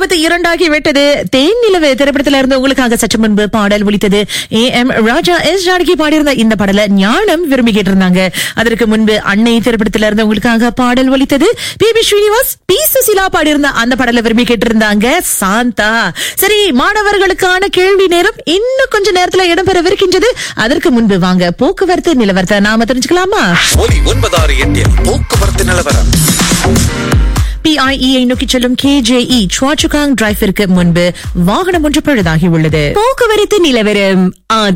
இருபத்தி இரண்டாகி விட்டது தேன் நிலவு திரைப்படத்துல இருந்து உங்களுக்காக சற்று முன்பு பாடல் ஒலித்தது A M Raja S Janaki பாடியிருந்த இந்த பாடல ஞானம் விரும்பி கேட்டிருந்தாங்க அதற்கு முன்பு அன்னை திரைப்படத்துல இருந்து உங்களுக்காக பாடல் ஒலித்தது P B Srinivas P Susheela பாடியிருந்த அந்த பாடலை விரும்பி கேட்டிருந்தாங்க சாந்தா சரி மாணவர்களுக்கான கேள்வி நேரம் இன்னும் கொஞ்ச நேரத்துல இடம்பெறவிருக்கின்றது அதற்கு முன்பு வாங்க போக்குவரத்து நிலவரத்தை நாம தெரிஞ்சுக்கலாமா ஒலி ஒன்பதாறு எட்டில் போக்குவரத்து நிலவரம் பிஐஇயை நோக்கி செல்லும் கேஜேஇ சுவாச்சுகாங் டிரைவிற்கு முன்பு வாகனம் ஒன்று பழுதாகி உள்ளது போக்குவரத்து நிலவரம் ஆதரவு